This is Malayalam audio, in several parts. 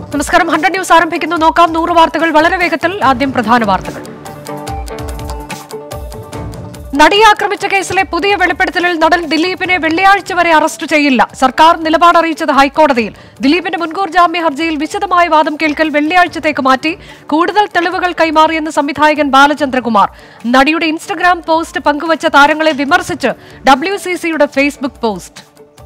നമസ്കാരം ഹൺഡ്രഡ് ന്യൂസ് ആരംഭിക്കുന്നു നോക്കാം നൂറ് വാർത്തകൾ വളരെ വേഗത്തിൽ ആദ്യം പ്രധാന വാർത്തകൾ നടിയെ ആക്രമിച്ച കേസിലെ പുതിയ വെളിപ്പെടുത്തലിൽ നടൻ ദിലീപിനെ വെള്ളിയാഴ്ച വരെ അറസ്റ്റ് ചെയ്യില്ല സർക്കാർ നിലപാട് അറിയിച്ചത് ഹൈക്കോടതിയിൽ ദിലീപിന്റെ മുൻകൂർ ജാമ്യ ഹർജിയിൽ വിശദമായ വാദം കേൾക്കൽ വെള്ളിയാഴ്ചത്തേക്ക് മാറ്റി കൂടുതൽ തെളിവുകൾ കൈമാറിയെന്ന് സംവിധായകൻ ബാലചന്ദ്രകുമാർ നടിയുടെ ഇൻസ്റ്റഗ്രാം പോസ്റ്റ് പങ്കുവച്ച താരങ്ങളെ വിമർശിച്ച് ഡബ്ല്യു ഫേസ്ബുക്ക് പോസ്റ്റ്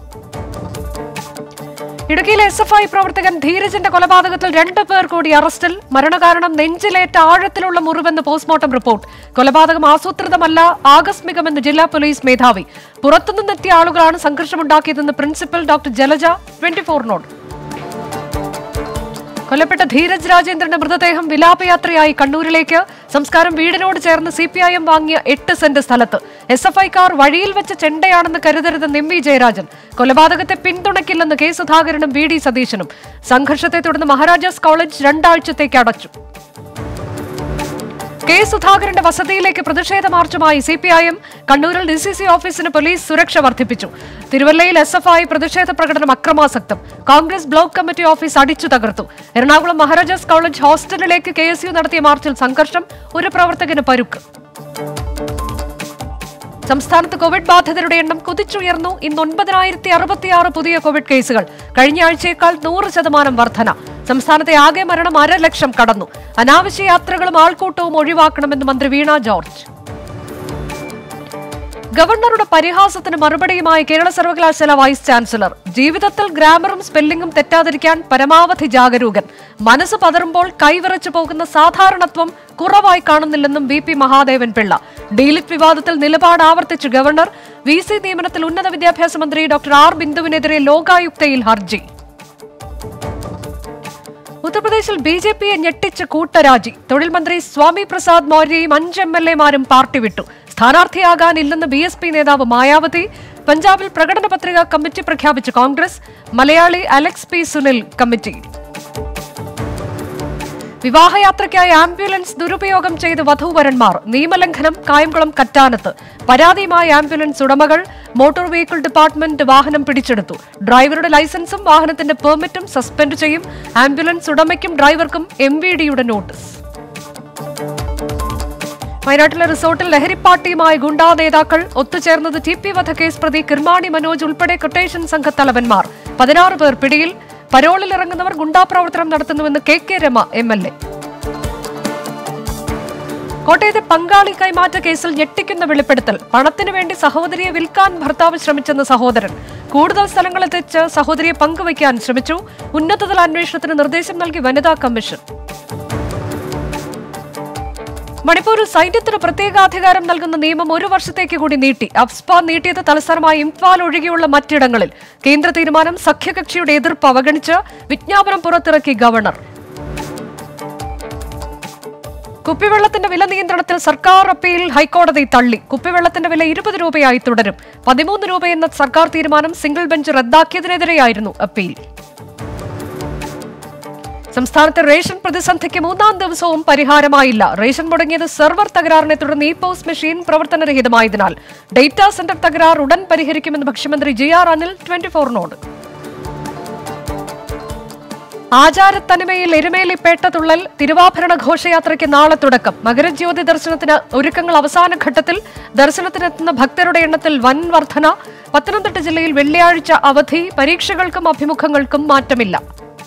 ഇടുക്കിയിലെ എസ് എഫ് ഐ പ്രവർത്തകൻ ധീരജിന്റെ കൊലപാതകത്തിൽ രണ്ട് പേർ കൂടി അറസ്റ്റിൽ മരണകാരണം നെഞ്ചിലേറ്റ ആഴത്തിലുള്ള മുറിവെന്ന് പോസ്റ്റ്മോർട്ടം റിപ്പോർട്ട് കൊലപാതകം ആസൂത്രിതമല്ല ആകസ്മികമെന്ന് ജില്ലാ പോലീസ് മേധാവി പുറത്തുനിന്നെത്തിയ ആളുകളാണ് സംഘർഷമുണ്ടാക്കിയതെന്ന് പ്രിൻസിപ്പൽ ഡോക്ടർ ജലജ ട്വന്റി ഫോറിനോട് കൊല്ലപ്പെട്ട ധീരജ് രാജേന്ദ്രന്റെ മൃതദേഹം വിലാപയാത്രയായി കണ്ണൂരിലേക്ക് സംസ്കാരം വീടിനോട് ചേർന്ന് സി പി ഐ എം വാങ്ങിയ എട്ട് സെന്റ് സ്ഥലത്ത് എസ് എഫ് ഐക്കാർ വഴിയിൽ വെച്ച് ചെണ്ടയാണെന്ന് കരുതരുതെന്ന് എം വി ജയരാജൻ കൊലപാതകത്തെ പിന്തുണയ്ക്കില്ലെന്ന് കെ സുധാകരനും വി ഡി സതീശനും സംഘർഷത്തെ തുടർന്ന് മഹാരാജാസ് കോളേജ് രണ്ടാഴ്ചത്തേക്ക് അടച്ചു കെ സുധാകരന്റെ വസതിയിലേക്ക് പ്രതിഷേധ മാർച്ചുമായി സി പി ഐ എം കണ്ണൂരിൽ ഡി സി സി ഓഫീസിന് പോലീസ് സുരക്ഷ വർദ്ധിപ്പിച്ചു തിരുവല്ലയിൽ എസ് എഫ് ഐ പ്രതിഷേധ പ്രകടനം അക്രമാസക്തം കോൺഗ്രസ് ബ്ലോക്ക് കമ്മിറ്റി ഓഫീസ് അടിച്ചു തകർത്തു എറണാകുളം മഹാരാജാസ് കോളേജ് ഹോസ്റ്റലിലേക്ക് കെ എസ് യു നടത്തിയ മാർച്ചിൽ സംഘർഷം ഒരു പ്രവർത്തകന് പരുക്ക് സംസ്ഥാനത്ത് കോവിഡ് ബാധിതരുടെ എണ്ണം കുതിച്ചുയർന്നു ഇന്ന് ഒൻപതിനായിരത്തി അറുപത്തിയാറ് പുതിയ കോവിഡ് കേസുകൾ കഴിഞ്ഞ ആഴ്ചയേക്കാൾ നൂറ് ശതമാനം വർധന സംസ്ഥാനത്തെ ആകെ മരണം അര ലക്ഷം കടന്നു അനാവശ്യ യാത്രകളും ആൾക്കൂട്ടവും ഒഴിവാക്കണമെന്ന് മന്ത്രി വീണ ജോർജ് ഗവർണറുടെ പരിഹാസത്തിന് മറുപടിയുമായി കേരള സർവകലാശാല വൈസ് ചാൻസലർ ജീവിതത്തിൽ ഗ്രാമറും സ്പെല്ലിംഗും തെറ്റാതിരിക്കാൻ പരമാവധി ജാഗരൂകൻ മനസ്സ് പതറുമ്പോൾ കൈവിറച്ചു പോകുന്ന സാധാരണത്വം കുറവായി കാണുന്നില്ലെന്നും V P Mahadevan Pillai DLitt വിവാദത്തിൽ നിലപാട് ആവർത്തിച്ച് ഗവർണർ വി സി നിയമനത്തിൽ ഉന്നത വിദ്യാഭ്യാസ മന്ത്രി ഡോക്ടർ ആർ ബിന്ദുവിനെതിരെ ലോകായുക്തയിൽ ഹർജി ഉത്തർപ്രദേശിൽ ബി ജെ പിയെ ഞെട്ടിച്ച് കൂട്ടരാജി തൊഴിൽ മന്ത്രി സ്വാമി പ്രസാദ് മൗര്യയും അഞ്ച് എം എൽ എമാരും പാർട്ടി വിട്ടു സ്ഥാനാർത്ഥിയാകാനില്ലെന്ന് ബി എസ് പി നേതാവ് മായാവതി പഞ്ചാബിൽ പ്രകടന പത്രിക കമ്മിറ്റി പ്രഖ്യാപിച്ചു കോൺഗ്രസ് മലയാളി അലക്സ് പി സുനിൽ കമ്മിറ്റിയിൽ വിവാഹയാത്രയ്ക്കായി ആംബുലൻസ് ദുരുപയോഗം ചെയ്ത് വധൂവരന്മാർ നിയമലംഘനം കായംകുളം കറ്റാനത്ത് പരാതിയുമായി ആംബുലൻസ് ഉടമകൾ മോട്ടോർ വെഹിക്കിൾ ഡിപ്പാർട്ട്മെന്റ് വാഹനം പിടിച്ചെടുത്തു ഡ്രൈവറുടെ ലൈസൻസും വാഹനത്തിന്റെ പെർമിറ്റും സസ്പെൻഡ് ചെയ്യും ആംബുലൻസ് ഉടമയ്ക്കും ഡ്രൈവർക്കും എം വി ഡിയുടെ നോട്ടീസ് വയനാട്ടിലെ റിസോർട്ടിൽ ലഹരിപ്പാട്ടിയുമായി ഗുണ്ടാ നേതാക്കൾ ഒത്തുചേർന്നത് ടി പി വധക്കേസ് പ്രതി കിർമാണി മനോജ് ഉൾപ്പെടെ കൊട്ടേഷൻ സംഘത്തലവന്മാർ പതിനാറ് പേർ പിടിയിൽ പരോളിൽ ഇറങ്ങുന്നവർ ഗുണ്ടാ പ്രവർത്തനം നടത്തുന്നുവെന്ന് K K Rama M L A കോട്ടയത്തെ പങ്കാളി കൈമാറ്റ കേസിൽ ഞെട്ടിക്കുന്ന വെളിപ്പെടുത്തൽ പണത്തിനു വേണ്ടി സഹോദരിയെ വിൽക്കാൻ ഭർത്താവ് ശ്രമിച്ചെന്ന് സഹോദരൻ കൂടുതൽ സ്ഥലങ്ങളെത്തിച്ച് സഹോദരിയെ പങ്കുവയ്ക്കാൻ ശ്രമിച്ചു ഉന്നതതല അന്വേഷണത്തിന് നിർദ്ദേശം നൽകി വനിതാ കമ്മീഷൻ മണിപ്പൂരിൽ സൈന്യത്തിന് പ്രത്യേകാധികാരം നൽകുന്ന നിയമം ഒരു വർഷത്തേക്ക് കൂടി നീട്ടി അഫ്സ്പ നീട്ടിയത് തലസ്ഥാനമായ ഇംഫാൽ ഒഴികെയുള്ള മറ്റിടങ്ങളിൽ കേന്ദ്ര തീരുമാനം സഖ്യകക്ഷിയുടെ എതിർപ്പ് അവഗണിച്ച് വിജ്ഞാപനം പുറത്തിറക്കി ഗവർണർ കുപ്പിവെള്ളത്തിന്റെ വില നിയന്ത്രണത്തിൽ സർക്കാർ അപ്പീൽ ഹൈക്കോടതി തള്ളി കുപ്പിവെള്ളത്തിന്റെ വില ഇരുപത് രൂപയായി തുടരും പതിമൂന്ന് രൂപയെന്ന സർക്കാർ തീരുമാനം സിംഗിൾ ബെഞ്ച് റദ്ദാക്കിയതിനെതിരെയായിരുന്നു അപ്പീൽ സംസ്ഥാനത്തെ റേഷൻ പ്രതിസന്ധിക്ക് മൂന്നാം ദിവസവും പരിഹാരമായില്ല റേഷൻ മുടങ്ങിയത് സെർവർ തകരാറിനെ തുടർന്ന് ഇ പോസ്റ്റ് മെഷീൻ പ്രവർത്തനരഹിതമായതിനാൽ ഡേറ്റാ സെന്റർ തകരാർ ഉടൻ പരിഹരിക്കുമെന്ന് ഭക്ഷ്യമന്ത്രി ജി ആർ അനിൽ ട്വന്റി ഫോറിനോട് ആചാരത്തനിമയിൽ എരുമേലിപ്പേട്ട തുള്ളൽ തിരുവാഭരണ ഘോഷയാത്രയ്ക്ക് നാളെ തുടക്കം മകരജ്യോതി ദർശനത്തിന് ഒരുക്കങ്ങൾ അവസാന ഘട്ടത്തിൽ ദർശനത്തിനെത്തുന്ന ഭക്തരുടെ എണ്ണത്തിൽ വൻ വർധന പത്തനംതിട്ട ജില്ലയിൽ വെള്ളിയാഴ്ച അവധി പരീക്ഷകൾക്കും അഭിമുഖങ്ങൾക്കും മാറ്റമില്ല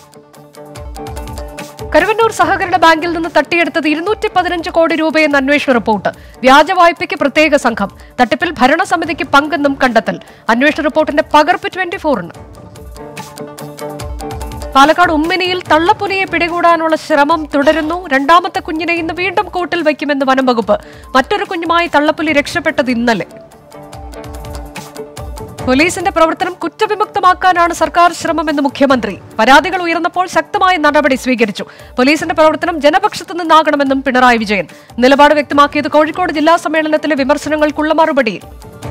കരുവന്നൂർ സഹകരണ ബാങ്കിൽ നിന്ന് തട്ടിയെടുത്തത് ഇരുന്നൂറ്റി പതിനഞ്ച് കോടി രൂപയെന്ന് അന്വേഷണ റിപ്പോർട്ട് വ്യാജ വായ്പയ്ക്ക് പ്രത്യേക സംഘം തട്ടിപ്പിൽ ഭരണസമിതിക്ക് പങ്കെന്നും കണ്ടെത്തൽ അന്വേഷണ റിപ്പോർട്ടിന്റെ പകർപ്പ് ട്വന്റി ഫോറിന് പാലക്കാട് ഉമ്മിനിയിൽ തള്ളപ്പുലിയെ പിടികൂടാനുള്ള ശ്രമം തുടരുന്നു രണ്ടാമത്തെ കുഞ്ഞിനെ ഇന്ന് വീണ്ടും കൂട്ടിൽ വയ്ക്കുമെന്ന് വനം വകുപ്പ് മറ്റൊരു കുഞ്ഞുമായി തള്ളപ്പുലി രക്ഷപ്പെട്ടത് ഇന്നലെ പോലീസിന്റെ പ്രവർത്തനം കുറ്റവിമുക്തമാക്കാനാണ് സർക്കാർ ശ്രമമെന്ന് മുഖ്യമന്ത്രി പരാതികൾ ഉയർന്നപ്പോൾ ശക്തമായ നടപടി സ്വീകരിച്ചു പോലീസിന്റെ പ്രവർത്തനം ജനപക്ഷത്തു നിന്നാകണമെന്നും പിണറായി വിജയൻ നിലപാട് വ്യക്തമാക്കിയത് കോഴിക്കോട് ജില്ലാ സമ്മേളനത്തിലെ വിമർശനങ്ങൾക്കുള്ള മറുപടിയിൽ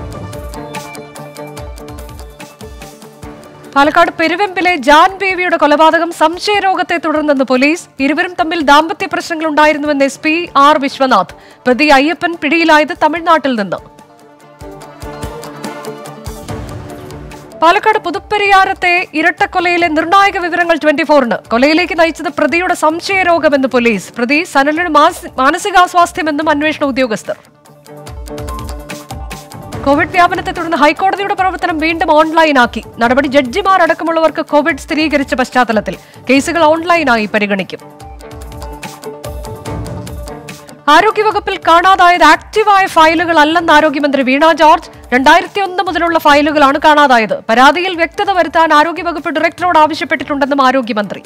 പാലക്കാട് പെരുവെമ്പിലെ ജാൻ ബേബിയുടെ കൊലപാതകം സംശയരോഗത്തെ തുടർന്നെന്ന് പോലീസ് ഇരുവരും തമ്മിൽ ദാമ്പത്യ പ്രശ്നങ്ങളുണ്ടായിരുന്നുവെന്ന് എസ് പി ആർ വിശ്വനാഥ് പ്രതി അയ്യപ്പൻ പിടിയിലായത് തമിഴ്നാട്ടിൽ നിന്ന് പാലക്കാട് പുതുപ്പെരിയാരത്തെ ഇരട്ടക്കൊലയിലെ നിർണായക വിവരങ്ങൾ ട്വന്റി ഫോറിന് കൊലയിലേക്ക് നയിച്ചത് പ്രതിയുടെ സംശയരോഗമെന്ന് പോലീസ് പ്രതി സനലിന് മാസ- മാനസികാസ്വാസ്ഥ്യമെന്നും അന്വേഷണ ഉദ്യോഗസ്ഥർ കോവിഡ് വ്യാപനത്തെ തുടർന്ന് ഹൈക്കോടതിയുടെ പ്രവർത്തനം വീണ്ടും ഓൺലൈനാക്കി നടപടി ജഡ്ജിമാരടക്കമുള്ളവർക്ക് കോവിഡ് സ്ഥിരീകരിച്ച പശ്ചാത്തലത്തിൽ കേസുകൾ ഓൺലൈനായി പരിഗണിക്കും ആരോഗ്യവകുപ്പിൽ കാണാതായത് ആക്റ്റീവായ ഫയലുകൾ അല്ലെന്ന് ആരോഗ്യമന്ത്രി വീണ ജോർജ് രണ്ടായിരത്തി ഒന്ന് മുതലുള്ള ഫയലുകളാണ് കാണാതായത് പരാതിയിൽ വ്യക്തത വരുത്താൻ ആരോഗ്യവകുപ്പ് ഡയറക്ടറോട് ആവശ്യപ്പെട്ടിട്ടുണ്ടെന്നും ആരോഗ്യമന്ത്രി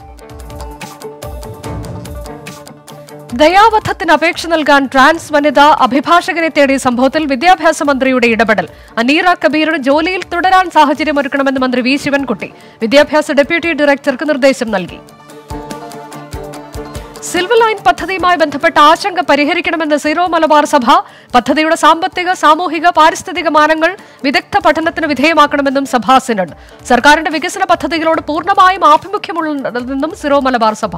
ദയാവധത്തിന് അപേക്ഷ നൽകാൻ ട്രാൻസ് വനിത അഭിഭാഷകനെ തേടിയ സംഭവത്തിൽ വിദ്യാഭ്യാസ മന്ത്രിയുടെ ഇടപെടൽ അനീറ കബീറിന് ജോലിയിൽ തുടരാൻ സാഹചര്യമൊരുക്കണമെന്ന് മന്ത്രി വി ശിവൻകുട്ടി വിദ്യാഭ്യാസ ഡെപ്യൂട്ടി ഡയറക്ടർക്ക് നിർദ്ദേശം നൽകി സിൽവർ ലൈൻ പദ്ധതിയുമായി ബന്ധപ്പെട്ട ആശങ്ക പരിഹരിക്കണമെന്ന് സീറോ മലബാർ സഭ പദ്ധതിയുടെ സാമ്പത്തിക സാമൂഹിക പാരിസ്ഥിതിക മാനങ്ങൾ വിദഗ്ധ പഠനത്തിന് വിധേയമാക്കണമെന്നും സഭാ സിനഡ് സർക്കാരിന്റെ വികസന പദ്ധതികളോട് പൂർണ്ണമായും ആഭിമുഖ്യമുള്ളതെന്നും സീറോ മലബാർ സഭ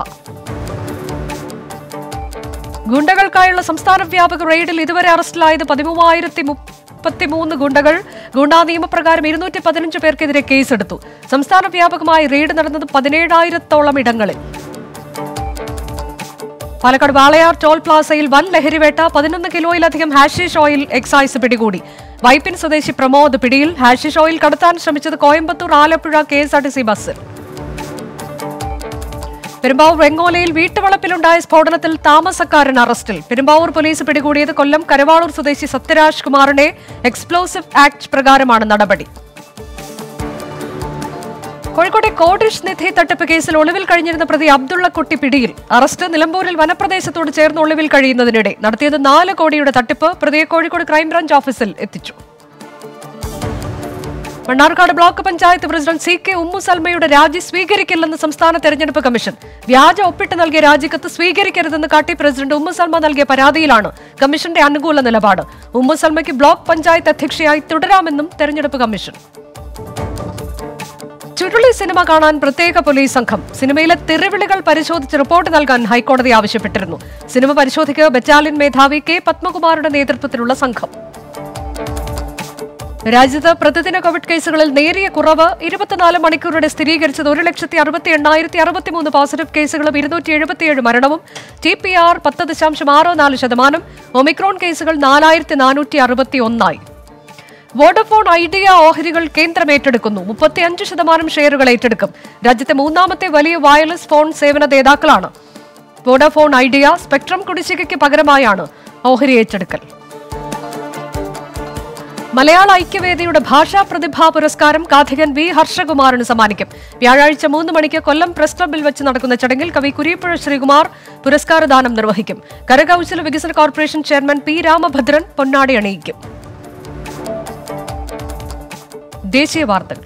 ഗുണ്ടകൾക്കായുള്ള സംസ്ഥാന വ്യാപക റെയ്ഡിൽ ഇതുവരെ അറസ്റ്റിലായത് പതിമൂവായിരത്തി മുപ്പത്തിമൂന്ന് ഗുണ്ടകൾ ഗുണ്ടാ നിയമപ്രകാരം ഇരുന്നൂറ്റി പതിനഞ്ച് പേർക്കെതിരെ കേസെടുത്തു സംസ്ഥാന വ്യാപകമായി റെയ്ഡ് നടന്നത് പതിനേഴായിരത്തോളം ഇടങ്ങളിൽ പാലക്കാട് വാളയാർ ടോൾ പ്ലാസയിൽ വൻ ലഹരിവേട്ട പതിനൊന്ന് കിലോയിലധികം ഹാഷിഷ് ഓയിൽ എക്സൈസ് പിടികൂടി വൈപ്പിൻ സ്വദേശി പ്രമോദ് പിടിയിൽ ഹാഷിഷ് ഓയിൽ കടത്താൻ ശ്രമിച്ചത് Coimbatore Alappuzha K S R T C ബസ്സിൽ പെരുമ്പാവൂർ വെങ്ങോലയിൽ വീട്ടുവളപ്പിലുണ്ടായ സ്ഫോടനത്തിൽ താമസക്കാരൻ അറസ്റ്റിൽ പെരുമ്പാവൂർ പോലീസ് പിടികൂടിയത് കൊല്ലം കരവാളൂർ സ്വദേശി സത്യരാജ് കുമാറിനെ എക്സ്പ്ലോസീവ് ആക്ട് പ്രകാരമാണ് നടപടി കോഴിക്കോട്ടെ കോഡിഷ് നിധി തട്ടിപ്പ് കേസിൽ ഒളിവിൽ കഴിഞ്ഞിരുന്ന പ്രതി അബ്ദുള്ള കുട്ടി പിടിയിൽ അറസ്റ്റ് നിലമ്പൂരിൽ വനപ്രദേശത്തോട് ചേർന്ന് ഒളിവിൽ കഴിയുന്നതിനിടെ നടത്തിയത് നാല് കോടിയുടെ തട്ടിപ്പ് പ്രതിയെ കോഴിക്കോട് ക്രൈംബ്രാഞ്ച് ഓഫീസിൽ എത്തിച്ചു Mannarkkad block panchayat president C K Ummu സൽമയുടെ രാജി സ്വീകരിക്കില്ലെന്ന് സംസ്ഥാന തെരഞ്ഞെടുപ്പ് കമ്മീഷൻ വ്യാജ ഒപ്പിട്ട് നൽകിയ രാജിക്കത്ത് സ്വീകരിക്കരുതെന്ന് കാട്ടി പ്രസിഡന്റ് ഉമ്മു സൽമ നൽകിയ പരാതിയിലാണ് കമ്മീഷന്റെ അനുകൂല നിലപാട് ഉമ്മു സൽമയ്ക്ക് ബ്ലോക്ക് പഞ്ചായത്ത് അധ്യക്ഷയായി തുടരാമെന്നും തെരഞ്ഞെടുപ്പ് കമ്മീഷൻ ചുരുളി സിനിമ കാണാൻ പ്രത്യേക പോലീസ് സംഘം സിനിമയിലെ തെറിവിളികൾ പരിശോധിച്ച് റിപ്പോർട്ട് നൽകാൻ ഹൈക്കോടതി ആവശ്യപ്പെട്ടിരുന്നു സിനിമ പരിശോധിക്കുക ബറ്റാലിയൻ മേധാവി കെ പത്മകുമാറുടെ നേതൃത്വത്തിലുള്ള സംഘം രാജ്യത്ത് പ്രതിദിന കോവിഡ് കേസുകളിൽ നേരിയ കുറവ് ഇരുപത്തിനാല് മണിക്കൂറുടെ സ്ഥിരീകരിച്ചത് ഒരു ലക്ഷത്തി അറുപത്തി എണ്ണായിരത്തി അറുപത്തിമൂന്ന് പോസിറ്റീവ് കേസുകളും ഇരുന്നൂറ്റി എഴുപത്തിയേഴ് മരണവും ടി പി ആർ പത്ത് ദശാംശം ആറ് നാല് ശതമാനം ഒമിക്രോൺ കേസുകൾ നാലായിരത്തി നാനൂറ്റി അറുപത്തി ഒന്നായി വോഡഫോൺ ഐഡിയ ഓഹരികൾ കേന്ദ്രം ഏറ്റെടുക്കുന്നു മുപ്പത്തിയഞ്ച് ശതമാനം ഷെയറുകൾ ഏറ്റെടുക്കും രാജ്യത്തെ മൂന്നാമത്തെ വലിയ വയർലെസ് ഫോൺ സേവന ദാതാക്കളാണ് വോഡഫോൺ ഐഡിയ സ്പെക്ട്രം കുടിശ്ശികയ്ക്ക് പകരമായാണ് ഓഹരി ഏറ്റെടുക്കൽ മലയാള ഐക്യവേദിയുടെ ഭാഷാ പ്രതിഭാ പുരസ്കാരം കാഥികൻ വി ഹർഷകുമാറിന് സമ്മാനിക്കും വ്യാഴാഴ്ച മൂന്ന് മണിക്ക് കൊല്ലം പ്രസ് ക്ലബിൽ വെച്ച് നടക്കുന്ന ചടങ്ങിൽ കവി കുരീപ്പുഴ ശ്രീകുമാർ പുരസ്കാരദാനം നിർവഹിക്കും കരകൌശല വികസന കോർപ്പറേഷൻ ചെയർമാൻ പി രാമഭദ്രൻ പൊന്നാടി അണിയിക്കും ദേശീയ വാർത്തകൾ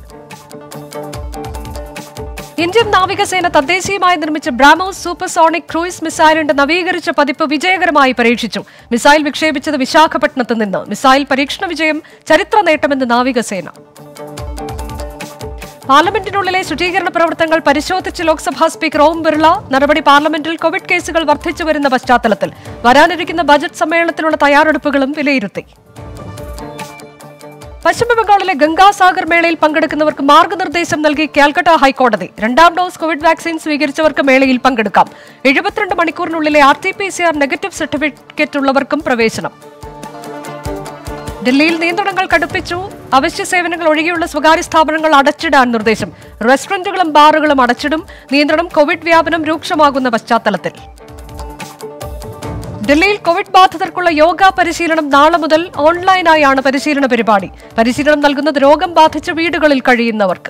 ഇന്ത്യൻ നാവികസേന തദ്ദേശീയമായി നിർമ്മിച്ച ബ്രാമോസ് സൂപ്പർസോണിക് ക്രൂയിസ് മിസൈലിന്റെ നവീകരിച്ച പതിപ്പ് വിജയകരമായി പരീക്ഷിച്ചു മിസൈൽ വിക്ഷേപിച്ചത് വിശാഖപട്ടണത്ത് നിന്ന് മിസൈൽ പരീക്ഷണ വിജയം ചരിത്ര നേട്ടമെന്ന് നാവികസേന പാർലമെന്റിനുള്ളിലെ ശുചീകരണ പ്രവർത്തനങ്ങൾ പരിശോധിച്ച് ലോക്സഭാ സ്പീക്കർ ഓം ബിർള നടപടി പാർലമെന്റിൽ കോവിഡ് കേസുകൾ വർദ്ധിച്ചു വരുന്ന പശ്ചാത്തലത്തിൽ വരാനിരിക്കുന്ന ബജറ്റ് സമ്മേളനത്തിനുള്ള തയ്യാറെടുപ്പുകളും വിലയിരുത്തി പശ്ചിമബംഗാളിലെ ഗംഗാസാഗർ മേളയിൽ പങ്കെടുക്കുന്നവർക്ക് മാർഗനിർദ്ദേശം നൽകി കാൽക്കട്ട ഹൈക്കോടതി രണ്ടാം ഡോസ് കോവിഡ് വാക്സിൻ സ്വീകരിച്ചവർക്ക് മേളയിൽ പങ്കെടുക്കാം എഴുപത്തിരണ്ട് മണിക്കൂറിനുള്ളിലെ R T P C R negative certificate ഉള്ളവർക്കും പ്രവേശനം ഡൽഹിയിൽ നിയന്ത്രണങ്ങൾ കടുപ്പിച്ചു അവശ്യ സേവനങ്ങൾ ഒഴികെയുള്ള സ്വകാര്യ സ്ഥാപനങ്ങൾ അടച്ചിടാൻ നിർദ്ദേശം റെസ്റ്റോറന്റുകളും ബാറുകളും അടച്ചിടും നിയന്ത്രണം കോവിഡ് വ്യാപനം രൂക്ഷമാകുന്ന പശ്ചാത്തലത്തിൽ ഡൽഹിയിൽ കോവിഡ് ബാധിതർക്കുള്ള യോഗ പരിശീലനം നാളെ മുതൽ ഓൺലൈനായാണ് പരിശീലന പരിപാടി പരിശീലനം നൽകുന്നത് രോഗം ബാധിച്ച വീടുകളിൽ കഴിയുന്നവർക്ക്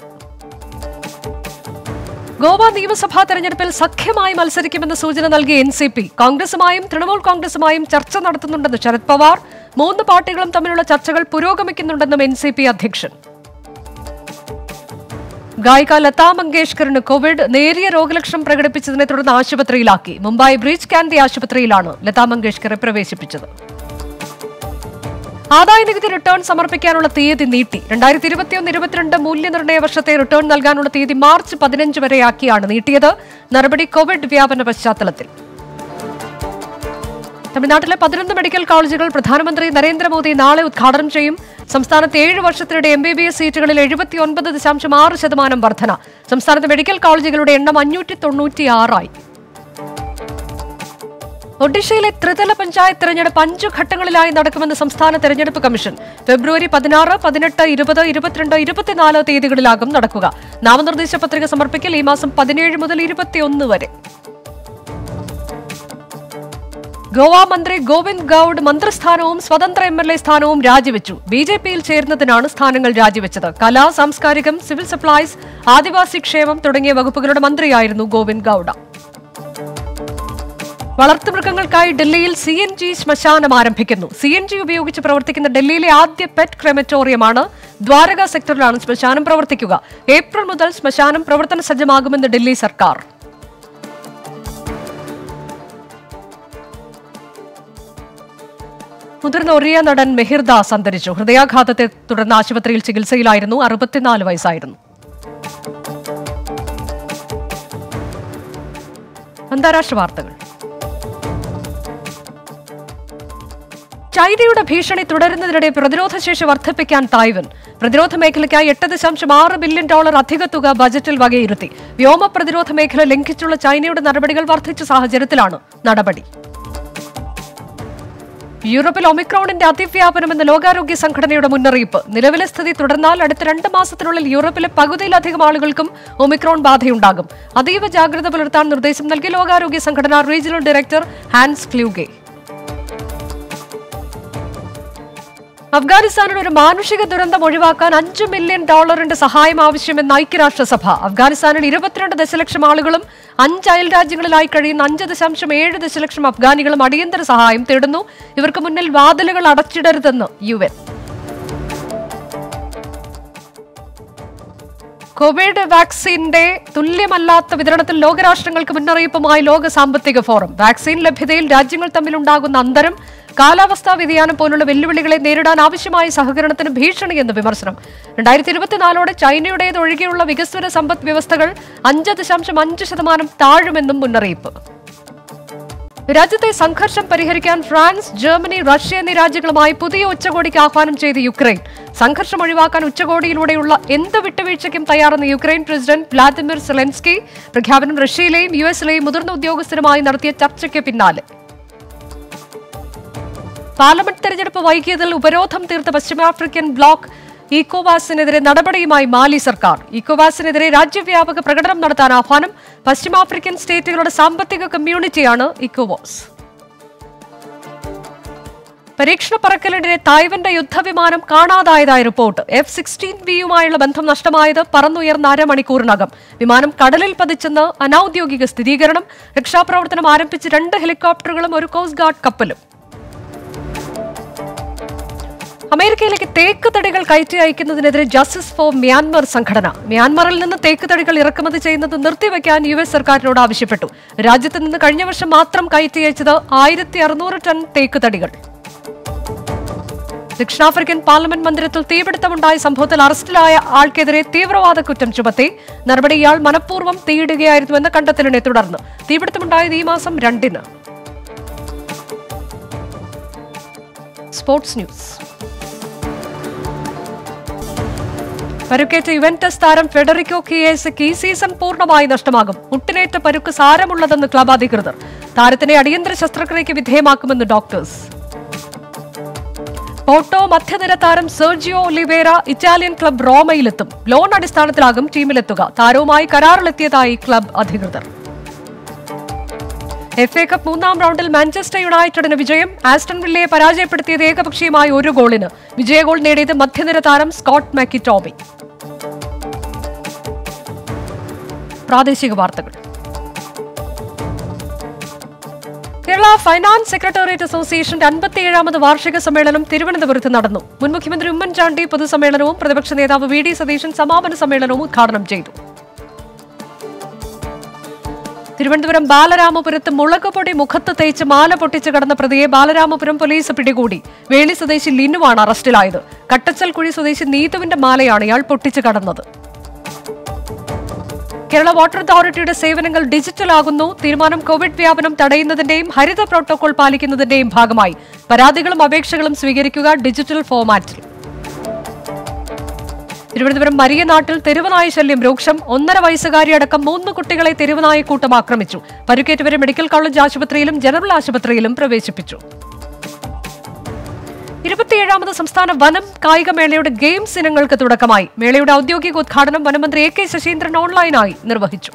ഗോവ നിയമസഭാ തെരഞ്ഞെടുപ്പിൽ സഖ്യമായി മത്സരിക്കുമെന്ന് സൂചന നൽകിയ എൻ സി പി കോൺഗ്രസുമായും തൃണമൂൽ കോൺഗ്രസുമായും ചർച്ച നടത്തുന്നുണ്ടെന്ന് ശരത് പവാർ മൂന്ന് പാർട്ടികളും തമ്മിലുള്ള ചർച്ചകൾ പുരോഗമിക്കുന്നുണ്ടെന്നും എൻ സി പി അധ്യക്ഷൻ ഗായിക ലതാ മങ്കേഷ്കറിന് കോവിഡ് നേരിയ രോഗലക്ഷണം പ്രകടിപ്പിച്ചതിനെ തുടർന്ന് ആശുപത്രിയിലാക്കി മുംബൈ ബ്രീച്ച് കാന്തി ആശുപത്രിയിലാണ് ലതാ മങ്കേഷ്കറെ പ്രവേശിപ്പിച്ചത് ആദായ നികുതി റിട്ടേൺ സമർപ്പിക്കാനുള്ള തീയതി നീട്ടി രണ്ടായിരത്തി ഇരുപത്തിയൊന്ന് ഇരുപത്തിരണ്ട് മൂല്യനിർണ്ണയ വർഷത്തെ റിട്ടേൺ നൽകാനുള്ള തീയതി മാർച്ച് പതിനഞ്ച് വരെയാക്കിയാണ് നീട്ടിയത് നടപടി കോവിഡ് വ്യാപന പശ്ചാത്തലത്തിൽ തമിഴ്നാട്ടിലെ പതിനൊന്ന് മെഡിക്കൽ കോളേജുകൾ പ്രധാനമന്ത്രി നരേന്ദ്രമോദി നാളെ ഉദ്ഘാടനം ചെയ്യും സംസ്ഥാനത്ത് ഏഴ് വർഷത്തിനിടെ എം ബി ബി എസ് സീറ്റുകളിൽ എഴുപത്തി ഒൻപത് ദശാംശം ആറ് ശതമാനം വർധന സംസ്ഥാനത്ത് മെഡിക്കൽ കോളേജുകളുടെ എണ്ണം അഞ്ഞൂറ്റി തൊണ്ണൂറ്റിയാറായി ഒഡീഷയിലെ ത്രിതല പഞ്ചായത്ത് തെരഞ്ഞെടുപ്പ് അഞ്ചു ഘട്ടങ്ങളിലായി നടക്കുമെന്ന് സംസ്ഥാന തെരഞ്ഞെടുപ്പ് കമ്മീഷൻ ഫെബ്രുവരി പതിനാറ് പതിനെട്ട് ഇരുപത് ഇരുപത്തിരണ്ട് ഇരുപത്തിനാല് തീയതികളിലാകും നടക്കുക നാമനിർദ്ദേശ പത്രിക സമർപ്പിക്കൽ ഈ മാസം പതിനേഴ് മുതൽ ഇരുപത്തിയൊന്ന് വരെ ഗോവ മന്ത്രി ഗോവിന്ദ് ഗൌഡ് മന്ത്രിസ്ഥാനവും സ്വതന്ത്ര എം എൽ എ സ്ഥാനവും രാജിവെച്ചു ബി ജെ പിയിൽ ചേരുന്നതിനാണ് സ്ഥാനങ്ങൾ രാജിവെച്ചത് കലാ സാംസ്കാരികം സിവിൽ സപ്ലൈസ് ആദിവാസി ക്ഷേമം തുടങ്ങിയ വകുപ്പുകളുടെ മന്ത്രിയായിരുന്നു ഗോവിന്ദ് ഗൌഡ വളർത്തുമൃഗങ്ങൾക്കായി ഡൽഹിയിൽ സി എൻ ജി ശ്മശാനം ആരംഭിക്കുന്നു സി എൻ ജി ഉപയോഗിച്ച് പ്രവർത്തിക്കുന്ന ഡൽഹിയിലെ ആദ്യ പെറ്റ് ക്രെമറ്റോറിയമാണ് ദ്വാരക സെക്ടറിലാണ് ശ്മശാനം പ്രവർത്തിക്കുക ഏപ്രിൽ മുതൽ ശ്മശാനം പ്രവർത്തന സജ്ജമാകുമെന്ന് ഡൽഹി സർക്കാർ മുതിർന്ന ഒറിയ നടൻ മെഹിർദാസ് അന്തരിച്ചു ഹൃദയാഘാതത്തെ തുടർന്ന് ആശുപത്രിയിൽ ചികിത്സയിലായിരുന്നു അറുപത്തിനാല് വയസ്സായിരുന്നു അന്താരാഷ്ട്ര വാർത്തകൾ ചൈനയുടെ ഭീഷണി തുടരുന്നതിനിടെ പ്രതിരോധശേഷി വർദ്ധിപ്പിക്കാൻ തായ്വൻ പ്രതിരോധ മേഖലയ്ക്കായി എട്ട് ദശാംശം ആറ് ബില്യൺ ഡോളർ അധിക തുക ബജറ്റിൽ വകയിരുത്തി വ്യോമ പ്രതിരോധ മേഖല ലംഘിച്ചുള്ള ചൈനയുടെ നടപടികൾ വർദ്ധിച്ച സാഹചര്യത്തിലാണ് നടപടി യൂറോപ്പിൽ ഒമിക്രോണിന്റെ അതിവ്യാപനമെന്ന ലോകാരോഗ്യ സംഘടനയുടെ മുന്നറിയിപ്പ് നിലവിലെ സ്ഥിതി തുടർന്നാൽ അടുത്ത രണ്ട് മാസത്തിനുള്ളിൽ യൂറോപ്പിലെ പകുതിയിലധികം ആളുകൾക്കും ഒമിക്രോൺ ബാധയുണ്ടാകും അതീവ ജാഗ്രത പുലർത്താൻ നിർദ്ദേശം നൽകി ലോകാരോഗ്യ സംഘടന റീജിയണൽ ഡയറക്ടർ ഹാൻസ് ക്ലൂഗെ അഫ്ഗാനിസ്ഥാനിൽ ഒരു മാനുഷിക ദുരന്തം ഒഴിവാക്കാൻ അഞ്ചു മില്യൺ ഡോളറിന്റെ സഹായം ആവശ്യമെന്ന് ഐക്യരാഷ്ട്രസഭ അഫ്ഗാനിസ്ഥാനിൽ ഇരുപത്തിരണ്ട് ദശലക്ഷം ആളുകളും അഞ്ച് അയൽ രാജ്യങ്ങളിലായി കഴിയുന്ന അഞ്ച് ദശാംശം ഏഴ് ദശലക്ഷം അഫ്ഗാനികളും അടിയന്തര സഹായം തേടുന്നു ഇവർക്ക് മുന്നിൽ വാതിലുകൾ അടച്ചിടരുതെന്ന് യു എൻ കോവിഡ് വാക്സിന്റെ തുല്യമല്ലാത്ത വിതരണത്തിൽ ലോകരാഷ്ട്രങ്ങൾക്ക് മുന്നറിയിപ്പുമായി ലോക സാമ്പത്തിക ഫോറം വാക്സിൻ ലഭ്യതയിൽ രാജ്യങ്ങൾ തമ്മിലുണ്ടാകുന്ന അന്തരം കാലാവസ്ഥാ വ്യതിയാനം പോലുള്ള വെല്ലുവിളികളെ നേരിടാൻ ആവശ്യമായ സഹകരണത്തിന് ഭീഷണിയെന്ന് വിമർശനം രണ്ടായിരത്തി ഇരുപത്തിനാലോടെ ചൈനയുടേത് ഒഴികെയുള്ള വികസ്വര സമ്പദ് വ്യവസ്ഥകൾ അഞ്ച് ദശാംശം അഞ്ച് ശതമാനം താഴുമെന്നും മുന്നറിയിപ്പ് രാജ്യത്തെ സംഘർഷം പരിഹരിക്കാൻ ഫ്രാൻസ് ജർമ്മനി റഷ്യ എന്നീ രാജ്യങ്ങളുമായി പുതിയ ഉച്ചകോടിക്ക് ആഹ്വാനം ചെയ്ത് യുക്രൈൻ സംഘർഷം ഒഴിവാക്കാൻ ഉച്ചകോടിയിലൂടെയുള്ള എന്ത് വിട്ടുവീഴ്ചയ്ക്കും തയ്യാറെന്ന് യുക്രൈൻ പ്രസിഡന്റ് വ്ളാദിമിർ സെലൻസ്കി പ്രഖ്യാപനം റഷ്യയിലെയും യു എസിലെയും മുതിർന്ന ഉദ്യോഗസ്ഥരുമായി നടത്തിയ ചർച്ചയ്ക്ക് പിന്നാലെ പാർലമെന്റ് തെരഞ്ഞെടുപ്പ് വൈകിയതിൽ ഉപരോധം തീർത്ത പശ്ചിമാഫ്രിക്കൻ ബ്ലോക്ക് ഈക്കോവാസിനെതിരെ നടപടിയുമായി മാലി സർക്കാർ ഈക്കോവാസിനെതിരെ രാജ്യവ്യാപക പ്രകടനം നടത്താൻ ആഹ്വാനം പശ്ചിമാഫ്രിക്കൻ സ്റ്റേറ്റുകളുടെ സാമ്പത്തിക കമ്മ്യൂണിറ്റിയാണ് ഇക്കോവാസ് പരീക്ഷണ പറക്കലിനിടെ തായ്വന്റെ യുദ്ധവിമാനം കാണാതായതായ റിപ്പോർട്ട് എഫ് സിക്സ്റ്റീൻ ബിയുമായുള്ള ബന്ധം നഷ്ടമായത് പറന്നുയർന്ന അരമണിക്കൂറിനകം വിമാനം കടലിൽ പതിച്ചെന്ന് അനൌദ്യോഗിക സ്ഥിരീകരണം രക്ഷാപ്രവർത്തനം ആരംഭിച്ച് രണ്ട് ഹെലികോപ്റ്ററുകളും ഒരു കോസ്റ്റ് ഗാർഡ് കപ്പലും അമേരിക്കയിലേക്ക് തേക്ക് തടികൾ കയറ്റി അയക്കുന്നതിനെതിരെ ജസ്റ്റിസ് ഫോർ മ്യാൻമർ സംഘടന മ്യാൻമറിൽ നിന്ന് തേക്ക് തടികൾ ഇറക്കുമതി ചെയ്യുന്നത് നിർത്തിവെക്കാൻ യു എസ് സർക്കാരിനോട് ആവശ്യപ്പെട്ടു രാജ്യത്ത് നിന്ന് കഴിഞ്ഞ വർഷം മാത്രം കയറ്റി അയച്ചത് ആയിരത്തി അറുന്നൂറ് ടൺ തേക്ക് തടികൾ ദക്ഷിണാഫ്രിക്കൻ പാർലമെന്റ് മന്ദിരത്തിൽ തീപിടുത്തമുണ്ടായ സംഭവത്തിൽ അറസ്റ്റിലായ ആൾക്കെതിരെ തീവ്രവാദ കുറ്റം ചുമത്തി നടപടി ഇയാൾ മനഃപൂർവ്വം തീയിടുകയായിരുന്നുവെന്ന കണ്ടെത്തലിനെ തുടർന്ന് തീപിടുത്തമുണ്ടായത് ഈ മാസം രണ്ടിന് സ്പോർട്സ് ന്യൂസ് പരുക്കേറ്റ യുവന്റസ് താരം ഫെഡറിക്കോ കിയേസയ്ക്ക് ഈ സീസൺ പൂർണ്ണമായി നഷ്ടമാകും മുട്ടിനേറ്റ പരുക്ക് സാരമുള്ളതെന്ന് ക്ലബ് അധികൃതർ താരത്തിനെ അടിയന്തര ശസ്ത്രക്രിയയ്ക്ക് വിധേയമാക്കുമെന്ന് ഡോക്ടേഴ്സ് പോട്ടോ മധ്യനിര താരം സെർജിയോ ഒലിവേര ഇറ്റാലിയൻ ക്ലബ് റോമയിലെത്തും ലോൺ അടിസ്ഥാനത്തിലാകും ടീമിലെത്തുക താരവുമായി കരാറിലെത്തിയതായി ക്ലബ് അധികൃതർ എഫ് എ കപ്പ് മൂന്നാം റൗണ്ടിൽ മാഞ്ചസ്റ്റർ യുണൈറ്റഡിന് വിജയം ആസ്റ്റൺ വില്ലയെ പരാജയപ്പെടുത്തിയത് ഏകപക്ഷീയമായ ഒരു ഗോളിന് വിജയ ഗോൾ നേടിയത് മധ്യനിര താരം സ്കോട്ട് മാക്കിറ്റോമി പ്രാദേശിക വാർത്തകൾ കേരള ഫൈനാൻസ് സെക്രട്ടേറിയറ്റ് അസോസിയേഷന്റെ അൻപത്തിയേഴാമത് വാർഷിക സമ്മേളനം തിരുവനന്തപുരത്ത് നടന്നു മുൻ മുഖ്യമന്ത്രി ഉമ്മൻചാണ്ടി പൊതുസമ്മേളനവും പ്രതിപക്ഷ നേതാവ് വി ഡി സതീശൻ സമാപന സമ്മേളനവും ഉദ്ഘാടനം ചെയ്തു തിരുവനന്തപുരം ബാലരാമപുരത്ത് മുളകുപൊടി മുഖത്ത് തേച്ച് മാല പൊട്ടിച്ച് കടന്ന പ്രതിയെ ബാലരാമപുരം പോലീസ് പിടികൂടി വേളി സ്വദേശി ലിനുവാണ് അറസ്റ്റിലായത് കട്ടച്ചൽക്കുഴി സ്വദേശി നീതുവിന്റെ മാലയാണ് ഇയാൾ പൊട്ടിച്ച് കടന്നത് കേരള വാട്ടർ അതോറിറ്റിയുടെ സേവനങ്ങൾ ഡിജിറ്റൽ ആകുന്നു തീരുമാനം കോവിഡ് വ്യാപനം തടയുന്നതിന്റെയും ഹരിത പ്രോട്ടോകോൾ പാലിക്കുന്നതിന്റെയും ഭാഗമായി പരാതികളും അപേക്ഷകളും സ്വീകരിക്കുക ഡിജിറ്റൽ ഫോർമാറ്റിൽ തിരുവനന്തപുരം മരിയനാട്ടിൽ തെരുവുനായ ശല്യം രൂക്ഷം ഒന്നര വയസ്സുകാരി അടക്കം മൂന്ന് കുട്ടികളെ തെരുവുനായ കൂട്ടം ആക്രമിച്ചു പരുക്കേറ്റവരെ മെഡിക്കൽ കോളേജ് ആശുപത്രിയിലും ജനറൽ ആശുപത്രിയിലും പ്രവേശിപ്പിച്ചു ഇരുപത്തിയേഴാമത് സംസ്ഥാന വനം കായികമേളയുടെ ഗെയിംസ് ഇനങ്ങൾക്ക് തുടക്കമായി മേളയുടെ ഔദ്യോഗിക ഉദ്ഘാടനം വനമന്ത്രി എ കെ ശശീന്ദ്രൻ ഓൺലൈനായി നിർവഹിച്ചു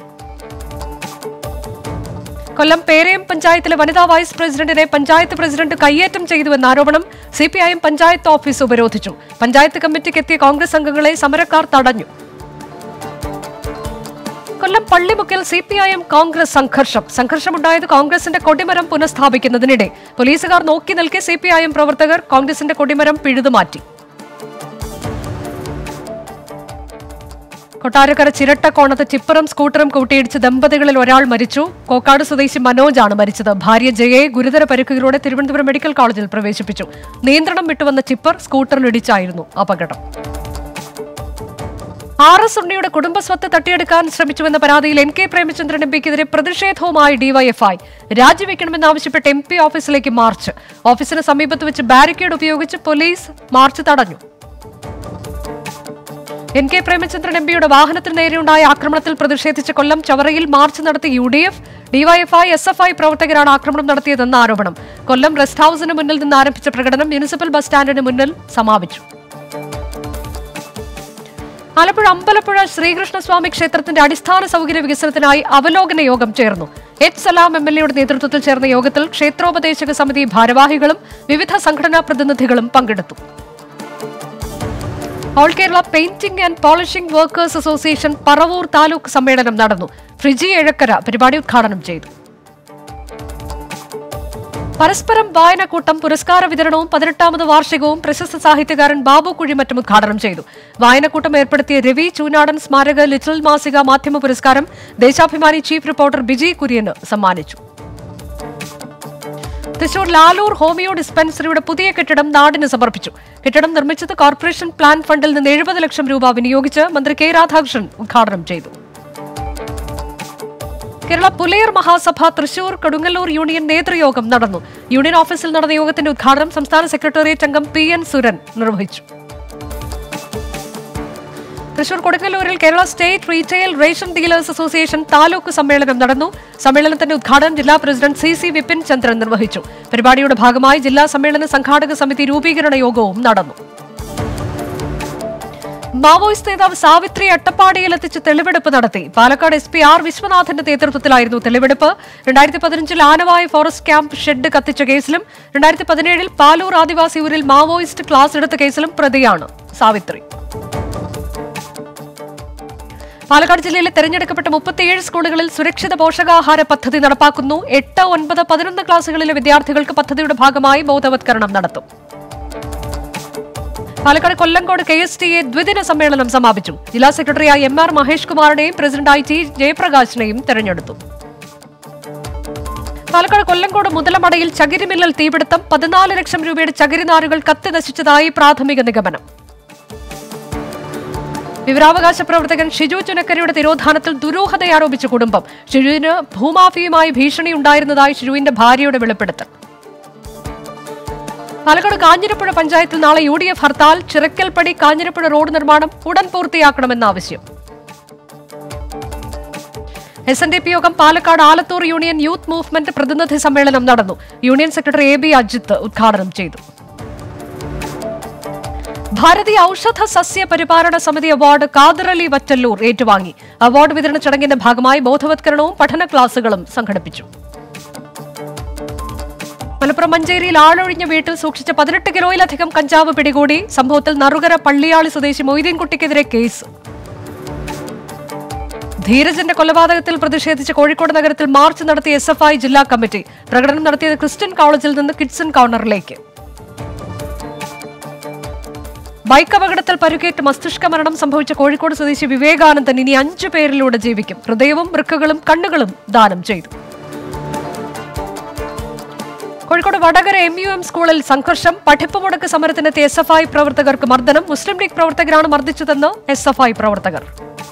കൊല്ലം പേരയം പഞ്ചായത്തിലെ വനിതാ വൈസ് പ്രസിഡന്റിനെ പഞ്ചായത്ത് പ്രസിഡന്റ് കയ്യേറ്റം ചെയ്തുവെന്ന ആരോപണം സിപിഐഎം പഞ്ചായത്ത് ഓഫീസ് ഉപരോധിച്ചു പഞ്ചായത്ത് കമ്മിറ്റിക്ക് എത്തിയ കോൺഗ്രസ് അംഗങ്ങളെ സമരക്കാർ തടഞ്ഞു കൊല്ലം പള്ളിമുക്കിൽ സിപിഐഎം കോൺഗ്രസ് സംഘർഷം സംഘർഷമുണ്ടായത് കോൺഗ്രസിന്റെ കൊടിമരം പുനഃസ്ഥാപിക്കുന്നതിനിടെ പോലീസുകാർ നോക്കി നിൽക്കെ സിപിഐഎം പ്രവർത്തകർ കോൺഗ്രസിന്റെ കൊടിമരം പിഴുതുമാറ്റി കൊട്ടാരക്കര ചിരട്ടക്കോണത്ത് ടിപ്പറും സ്കൂട്ടറും കൂട്ടിയിടിച്ച് ദമ്പതികളിൽ ഒരാൾ മരിച്ചു കോക്കാട് സ്വദേശി മനോജാണ് മരിച്ചത് ഭാര്യ ജയയെ ഗുരുതര പരിക്കുകളോടെ തിരുവനന്തപുരം മെഡിക്കൽ കോളേജിൽ പ്രവേശിപ്പിച്ചു നിയന്ത്രണം വിട്ടുവന്ന ടിപ്പർ സ്കൂട്ടറിലിടിച്ചായിരുന്നു അപകടം ആർ എസ് ഉണ്ണിയുടെ കുടുംബസ്വത്ത് തട്ടിയെടുക്കാൻ ശ്രമിച്ചുവെന്ന പരാതിയിൽ എൻ കെ പ്രേമചന്ദ്രൻ എം പിക്കെതിരെ പ്രതിഷേധവുമായി ഡിവൈഎഫ്ഐ രാജിവെക്കണമെന്നാവശ്യപ്പെട്ട് എം പി ഓഫീസിലേക്ക് മാർച്ച് ഓഫീസിന് സമീപത്ത് വെച്ച് ബാരിക്കേഡ് ഉപയോഗിച്ച് പോലീസ് മാർച്ച് തടഞ്ഞു എൻ കെ പ്രേമചന്ദ്രൻ എം പിയുടെ വാഹനത്തിന് നേരെയുണ്ടായ ആക്രമണത്തിൽ പ്രതിഷേധിച്ച് കൊല്ലം ചവറയിൽ മാർച്ച് നടത്തിയ U D F DYFI S F I പ്രവർത്തകരാണ് ആക്രമണം നടത്തിയതെന്ന ആരോപണം കൊല്ലം റെസ്റ്റ് ഹൌസിന് മുന്നിൽ നിന്ന് ആരംഭിച്ച പ്രകടനം മുനിസിപ്പൽ ബസ് സ്റ്റാൻഡിന് മുന്നിൽ സമാപിച്ചു ആലപ്പുഴ അമ്പലപ്പുഴ ശ്രീകൃഷ്ണസ്വാമി ക്ഷേത്രത്തിന്റെ അടിസ്ഥാന സൗകര്യ വികസനത്തിനായി അവലോകന യോഗം ചേർന്നു എച്ച് സലാം എം എൽ എയുടെ നേതൃത്വത്തിൽ ചേർന്ന യോഗത്തിൽ ക്ഷേത്രോപദേശക സമിതി ഭാരവാഹികളും വിവിധ സംഘടനാ പ്രതിനിധികളും പങ്കെടുത്തു all Kerala painting and polishing workers association Paravur taluk സമ്മേളനം നടന്നു ഫ്രിജി എഴക്കര പരിപാടി ഉദ്ഘാടനം ചെയ്തു പരസ്പരം വായനക്കൂട്ടം പുരസ്കാര വിതരണവും പതിനെട്ടാമത് വാർഷികവും പ്രശസ്ത സാഹിത്യകാരൻ ബാബു കുഴിമറ്റം ഉദ്ഘാടനം ചെയ്തു വായനക്കൂട്ടം ഏർപ്പെടുത്തിയ രവി ചൂനാടൻ സ്മാരക ലിറ്റിൽ മാസിക മാധ്യമ പുരസ്കാരം ദേശാഭിമാനി ചീഫ് റിപ്പോർട്ടർ ബിജി കുര്യന് സമ്മാനിച്ചു തൃശൂർ ലാലൂർ ഹോമിയോ ഡിസ്പെൻസറിയുടെ പുതിയ കെട്ടിടം നാടിന് സമർപ്പിച്ചു കെട്ടിടം നിർമ്മിച്ചത് കോർപ്പറേഷൻ പ്ലാൻ ഫണ്ടിൽ നിന്ന് എഴുപത് ലക്ഷം രൂപ വിനിയോഗിച്ച് മന്ത്രി കെ രാധാകൃഷ്ണൻ ഉദ്ഘാടനം ചെയ്തു കേരള പുലയർ മഹാസഭ തൃശൂർ കൊടുങ്ങല്ലൂർ യൂണിയൻ നേതൃയോഗം നടന്നു യൂണിയൻ ഓഫീസിൽ നടന്ന യോഗത്തിന്റെ ഉദ്ഘാടനം സംസ്ഥാന സെക്രട്ടേറിയറ്റ് അംഗം പി എൻ സുരൻ നിർവഹിച്ചു തൃശൂർ കൊടുങ്ങല്ലൂരിൽ Kerala state retail ration dealers association taluk സമ്മേളനം നടന്നു സമ്മേളനത്തിന്റെ ഉദ്ഘാടനം ജില്ലാ president C C Vipin Chandran നിർവഹിച്ചു പരിപാടിയുടെ ഭാഗമായി ജില്ലാ സമ്മേളന സംഘാടക സമിതി രൂപീകരണ യോഗവും നടന്നു മാവോയിസ്റ്റ് നേതാവ് സാവിത്രി അട്ടപ്പാടിയിലെത്തിച്ച് തെളിവെടുപ്പ് നടത്തി പാലക്കാട് എസ് പി ആർ വിശ്വനാഥന്റെ നേതൃത്വത്തിലായിരുന്നു തെളിവെടുപ്പ് രണ്ടായിരത്തി പതിനഞ്ചിൽ ആനവായി ഫോറസ്റ്റ് ക്യാമ്പ് ഷെഡ് കത്തിച്ച കേസിലും രണ്ടായിരത്തി പതിനേഴിൽ പാലൂർ ആദിവാസി ഊരിൽ മാവോയിസ്റ്റ് ക്ലാസ് എടുത്ത കേസിലും പ്രതിയാണ് സാവിത്രി പാലക്കാട് ജില്ലയിലെ തെരഞ്ഞെടുക്കപ്പെട്ട മുപ്പത്തിയേഴ് സ്കൂളുകളിൽ സുരക്ഷിത പോഷകാഹാര പദ്ധതി നടപ്പാക്കുന്നു എട്ട് ഒൻപത് പതിനൊന്ന് ക്ലാസുകളിലെ വിദ്യാർത്ഥികൾക്ക് പദ്ധതിയുടെ ഭാഗമായി ബോധവത്കരണം നടത്തും Palakkad Kollengode K S T A ദ്വിദിന സമ്മേളനം സമാപിച്ചു ജില്ലാ സെക്രട്ടറിയായി എം ആർ മഹേഷ് കുമാറിനെയും പ്രസിഡന്റായി ടി ജയപ്രകാശിനെയും തെരഞ്ഞെടുത്തു പാലക്കാട് കൊല്ലങ്കോട് മുതലമടയിൽ ചകിരിമില്ലൽ തീപിടുത്തം പതിനാല് ലക്ഷം രൂപയുടെ ചകിരിനാരുകൾ കത്തി നശിച്ചതായി പ്രാഥമിക നിഗമനം വിവരാവകാശ പ്രവർത്തകൻ ഷിജു ചുനക്കരയുടെ തിരോധാനത്തിൽ ദുരൂഹത ആരോപിച്ച കുടുംബം ഷിജുവിന് ഭൂമാഫിയുമായി ഭീഷണി ഉണ്ടായിരുന്നതായി ഷിജുവിന്റെ ഭാര്യയുടെ വെളിപ്പെടുത്തൽ പാലക്കാട് കാഞ്ഞിരപ്പുഴ പഞ്ചായത്തിൽ നാളെ U D F hartal Chirakkalpadi Kanjirapuzha road നിർമ്മാണം ഉടൻ പൂർത്തിയാക്കണമെന്ന ആവശ്യം എസ് എൻ ഡി പി യോഗം Palakkad Alathur union youth movement പ്രതിനിധി സമ്മേളനം നടന്നു union secretary A B Ajith ഉദ്ഘാടനം ചെയ്തു ഭാരതീയ ഔഷധ സസ്യ പരിപാലന സമിതി അവാർഡ് കാദർ അലി വറ്റല്ലൂർ ഏറ്റുവാങ്ങി അവാർഡ് വിതരണ ചടങ്ങിന്റെ ഭാഗമായി ബോധവത്കരണവും പഠന ക്ലാസുകളും സംഘടിപ്പിച്ചു മലപ്പുറം മഞ്ചേരിയിൽ ആളൊഴിഞ്ഞ വീട്ടിൽ സൂക്ഷിച്ച പതിനെട്ട് കിലോയിലധികം കഞ്ചാവ് പിടികൂടി സംഭവത്തിൽ നറുകര പള്ളിയാളി സ്വദേശി മൊയ്തീൻകുട്ടിക്കെതിരെ കേസ് ധീരജന്റെ കൊലപാതകത്തിൽ പ്രതിഷേധിച്ച് കോഴിക്കോട് നഗരത്തിൽ മാർച്ച് നടത്തിയ എസ് എഫ് ഐ ജില്ലാ കമ്മിറ്റി പ്രകടനം നടത്തിയത് ക്രിസ്ത്യൻ കോളേജിൽ നിന്ന് കിഡ്സൺ കോർണറിലേക്ക് ബൈക്ക് അപകടത്തിൽ പരുക്കേറ്റ് മസ്തിഷ്ക മരണം സംഭവിച്ച കോഴിക്കോട് സ്വദേശി വിവേകാനന്ദൻ ഇനി അഞ്ചു പേരിലൂടെ ജീവിക്കും ഹൃദയവും വൃക്കകളും കണ്ണുകളും ദാനം ചെയ്തു Kozhikode Vadakara M U M സ്കൂളിൽ സംഘർഷം പഠിപ്പ് മുടക്ക് സമരത്തിനെത്തിയ എസ് എഫ് ഐ പ്രവർത്തകർക്ക് മർദ്ദനം മുസ്ലിം ലീഗ് പ്രവർത്തകരാണ് മർദ്ദിച്ചതെന്ന് എസ് എഫ് ഐ പ്രവർത്തകർ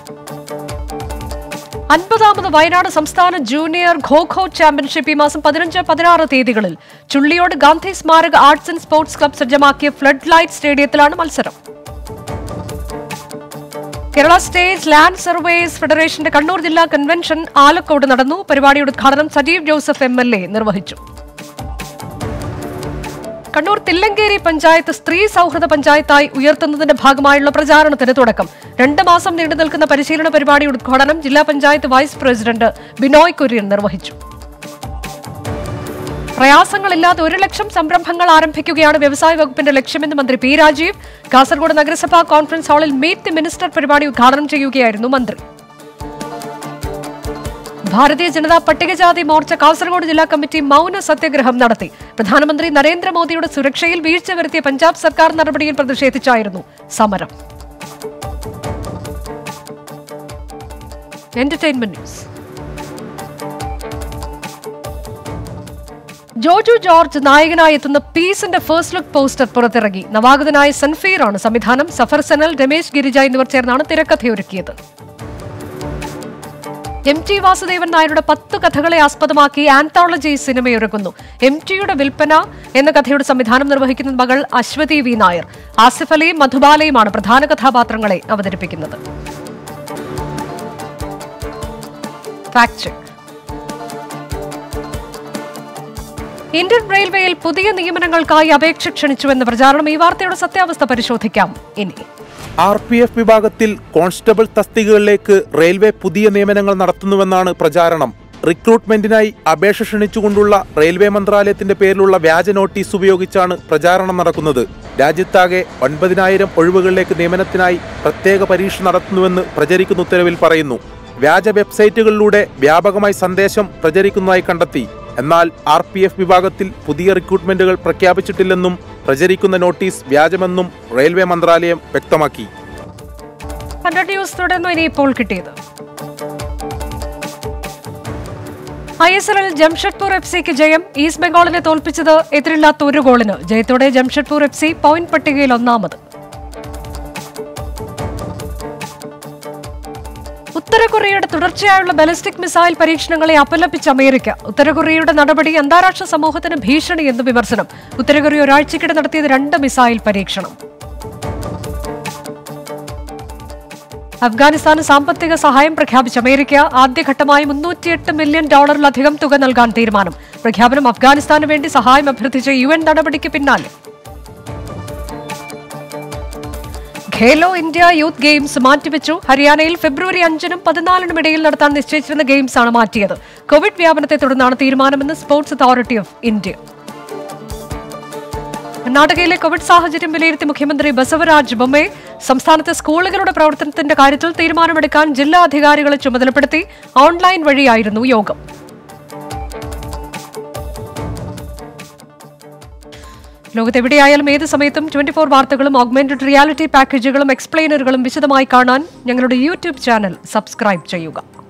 അൻപതാമത് വയനാട് സംസ്ഥാന ജൂനിയർ ഖോഖോ ചാമ്പ്യൻഷിപ്പ് ഈ മാസം പതിനഞ്ച് പതിനാറ് തീയതികളിൽ ചുള്ളിയോട് ഗാന്ധി സ്മാരക ആർട്സ് ആൻഡ് സ്പോർട്സ് ക്ലബ് സജ്ജമാക്കിയ ഫ്ലഡ് ലൈറ്റ് സ്റ്റേഡിയത്തിലാണ് മത്സരം കേരള സ്റ്റേറ്റ് ലാൻഡ് സർവേസ് ഫെഡറേഷന്റെ കണ്ണൂർ ജില്ലാ കൺവെൻഷൻ ആലക്കോട് നടന്നു പരിപാടിയുടെ ഉദ്ഘാടനം Sajeev Joseph M L A നിർവഹിച്ചു കണ്ണൂർ തില്ലങ്കേരി പഞ്ചായത്ത് സ്ത്രീ സൗഹൃദ പഞ്ചായത്തായി ഉയർത്തുന്നതിന്റെ ഭാഗമായുള്ള പ്രചാരണത്തിന് തുടക്കം രണ്ട് മാസം നീണ്ടു നിൽക്കുന്ന പരിശീലന പരിപാടിയുടെ ഉദ്ഘാടനം ജില്ലാ പഞ്ചായത്ത് വൈസ് പ്രസിഡന്റ് ബിനോയ് കുര്യൻ നിർവഹിച്ചു പ്രയാസങ്ങളില്ലാതെ ഒരു ലക്ഷം സംരംഭങ്ങൾ ആരംഭിക്കുകയാണ് വ്യവസായ വകുപ്പിന്റെ ലക്ഷ്യമെന്ന് മന്ത്രി പി രാജീവ് കാസർഗോഡ് നഗരസഭാ കോൺഫറൻസ് ഹാളിൽ മീറ്റ് ദി മിനിസ്റ്റർ പരിപാടി ഉദ്ഘാടനം ചെയ്യുകയായിരുന്നു മന്ത്രി ഭാരതീയ ജനതാ പട്ടികജാതി മോർച്ച കാസർഗോഡ് ജില്ലാ കമ്മിറ്റി മൗന സത്യഗ്രഹം നടത്തി പ്രധാനമന്ത്രി നരേന്ദ്രമോദിയുടെ സുരക്ഷയിൽ വീഴ്ച വരുത്തിയ പഞ്ചാബ് സർക്കാർ നടപടിയിൽ പ്രതിഷേധിച്ചായിരുന്നു സമരം എന്റർടൈൻമെന്റ് ന്യൂസ് ജോജു ജോർജ് നായകനായി എത്തുന്ന പീസിന്റെ ഫസ്റ്റ് ലുക്ക് പോസ്റ്റർ പുറത്തിറങ്ങി നവാഗതനായ സൻഫീർ ആണ് സംവിധാനം സഫർ സനൽ രമേശ് ഗിരിജ എന്നിവർ ചേർന്നാണ് തിരക്കഥയൊരുക്കിയത് എം ടി വാസുദേവൻ നായരുടെ പത്ത് കഥകളെ ആസ്പദമാക്കി ആന്തോളജി സിനിമയൊരുക്കുന്നു എം ടിയുടെ വിൽപ്പന എന്ന കഥയുടെ സംവിധാനം നിർവഹിക്കുന്ന മകൾ അശ്വതി വി നായർ ആസിഫ് അലിയും മധുബാലയുമാണ് പ്രധാന കഥാപാത്രങ്ങളെ അവതരിപ്പിക്കുന്നത് ഫാക്ട് ചെക്ക് ഇന്ത്യൻ റെയിൽവേയിൽ പുതിയ നിയമനങ്ങൾക്കായി അപേക്ഷ ക്ഷണിച്ചുവെന്ന പ്രചാരണം ഈ വാർത്തയുടെ സത്യാവസ്ഥ പരിശോധിക്കാം ഇനി ആർ പി എഫ് വിഭാഗത്തിൽ കോൺസ്റ്റബിൾ തസ്തികകളിലേക്ക് റെയിൽവേ പുതിയ നിയമനങ്ങൾ നടത്തുന്നുവെന്നാണ് പ്രചാരണം റിക്രൂട്ട്മെന്റിനായി അപേക്ഷ ക്ഷണിച്ചുകൊണ്ടുള്ള റെയിൽവേ മന്ത്രാലയത്തിന്റെ പേരിലുള്ള വ്യാജ നോട്ടീസ് ഉപയോഗിച്ചാണ് പ്രചാരണം നടക്കുന്നത് രാജ്യത്താകെ ഒൻപതിനായിരം ഒഴിവുകളിലേക്ക് നിയമനത്തിനായി പ്രത്യേക പരീക്ഷ നടത്തുന്നുവെന്ന് പ്രചരിക്കുന്ന ഉത്തരവിൽ പറയുന്നു വ്യാജ വെബ്സൈറ്റുകളിലൂടെ വ്യാപകമായി സന്ദേശം പ്രചരിക്കുന്നതായി കണ്ടെത്തി എന്നാൽ ആർ പി എഫ് വിഭാഗത്തിൽ പുതിയ റിക്രൂട്ട്മെന്റുകൾ പ്രഖ്യാപിച്ചിട്ടില്ലെന്നും പ്രചരിക്കുന്ന നോട്ടീസ് വ്യാജമെന്നും റെയിൽവേ മന്ത്രാലയം വ്യക്തമാക്കി ഹൺഡ്രഡ് ന്യൂസ് തുടർന്നു ഇനി ഇപ്പോൾ കിട്ടിയത് ഐ എസ് എല്ലിൽ ജംഷഡ്പൂർ എഫ് സിക്ക് ജയം ഈസ്റ്റ് ബംഗാളിനെ തോൽപ്പിച്ചത് എതിരില്ലാത്ത ഒരു ഗോളിന് ജയത്തോടെ ജംഷഡ്പൂർ എഫ് സി പോയിന്റ് പട്ടികയിൽ ഒന്നാമത് ഉത്തര കൊറിയയുടെ തുടർച്ചയായുള്ള ബലിസ്റ്റിക് മിസൈൽ പരീക്ഷണങ്ങളെ അപലപിച്ച് അമേരിക്ക ഉത്തര കൊറിയയുടെ നടപടി അന്താരാഷ്ട്ര സമൂഹത്തിന് ഭീഷണിയെന്ന് വിമർശനം ഉത്തര കൊറിയ ഒരാഴ്ചക്കിടെ നടത്തിയത് രണ്ട് മിസൈൽ പരീക്ഷണം അഫ്ഗാനിസ്ഥാന് സാമ്പത്തിക സഹായം പ്രഖ്യാപിച്ച അമേരിക്ക ആദ്യഘട്ടമായി മുന്നൂറ്റിയെട്ട് മില്യൺ ഡോളറിലധികം തുക നൽകാൻ തീരുമാനം പ്രഖ്യാപനം അഫ്ഗാനിസ്ഥാന് വേണ്ടി സഹായം അഭ്യർത്ഥിച്ച യു എൻ നടപടിക്ക് പിന്നാലെ ഖേലോ ഇന്ത്യ യൂത്ത് ഗെയിംസ് മാറ്റിവെച്ചു ഹരിയാനയിൽ ഫെബ്രുവരി അഞ്ചിനും പതിനാലിനും ഇടയിൽ നടത്താൻ നിശ്ചയിച്ചിരുന്ന ഗെയിംസ് ആണ് മാറ്റിയത് കോവിഡ് വ്യാപനത്തെ തുടർന്നാണ് തീരുമാനമെന്ന് സ്പോർട്സ് അതോറിറ്റി ഓഫ് ഇന്ത്യ കർണാടകയിലെ കോവിഡ് സാഹചര്യം വിലയിരുത്തി മുഖ്യമന്ത്രി ബസവരാജ് ബൊമ്മെ സംസ്ഥാനത്തെ സ്കൂളുകളുടെ പ്രവർത്തനത്തിന്റെ കാര്യത്തിൽ തീരുമാനമെടുക്കാൻ ജില്ലാ അധികാരികളെ ചുമതലപ്പെടുത്തി ഓൺലൈൻ വഴിയായിരുന്നു യോഗം ലോകത്തെവിടെയായാലും ഏത് സമയത്തും ട്വന്റി ഫോർ വാർത്തകളും ഓഗ്മെന്റഡ് റിയാലിറ്റി പാക്കേജുകളും എക്സ്പ്ലെയിനറുകളും വിശദമായി കാണാൻ ഞങ്ങളുടെ യൂട്യൂബ് ചാനൽ സബ്സ്ക്രൈബ് ചെയ്യുക